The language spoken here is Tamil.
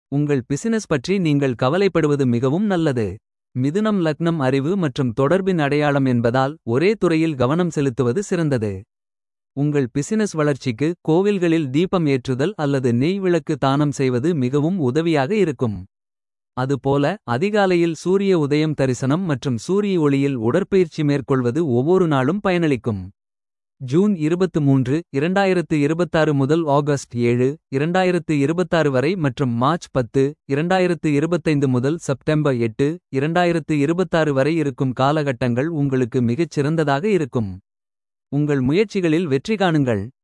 உங்கள் பிசினஸ் பற்றி நீங்கள் கவலைப்படுவது மிகவும் நல்லது. மிதுனம் லக்னம் அறிவு மற்றும் தொடர்பின் அடையாளம் என்பதால் ஒரே துறையில் கவனம் செலுத்துவது சிறந்தது. உங்கள் பிசினஸ் வளர்ச்சிக்கு கோவில்களில் தீபம் ஏற்றுதல் அல்லது நெய் விளக்கு தானம் செய்வது மிகவும் உதவியாக இருக்கும். அதுபோல அதிகாலையில் சூரிய உதயம் தரிசனம் மற்றும் சூரிய ஒளியில் உடற்பயிற்சி மேற்கொள்வது ஒவ்வொரு நாளும் பயனளிக்கும். ஜூன் 23 2026 முதல் ஆகஸ்ட் 7 2026 வரை மற்றும் மார்ச் 10 2025 முதல் செப்டம்பர் 8 2026 வரை இருக்கும் காலகட்டங்கள் உங்களுக்கு மிகச் சிறந்ததாக இருக்கும். உங்கள் முயற்சிகளில் வெற்றி காணுங்கள்.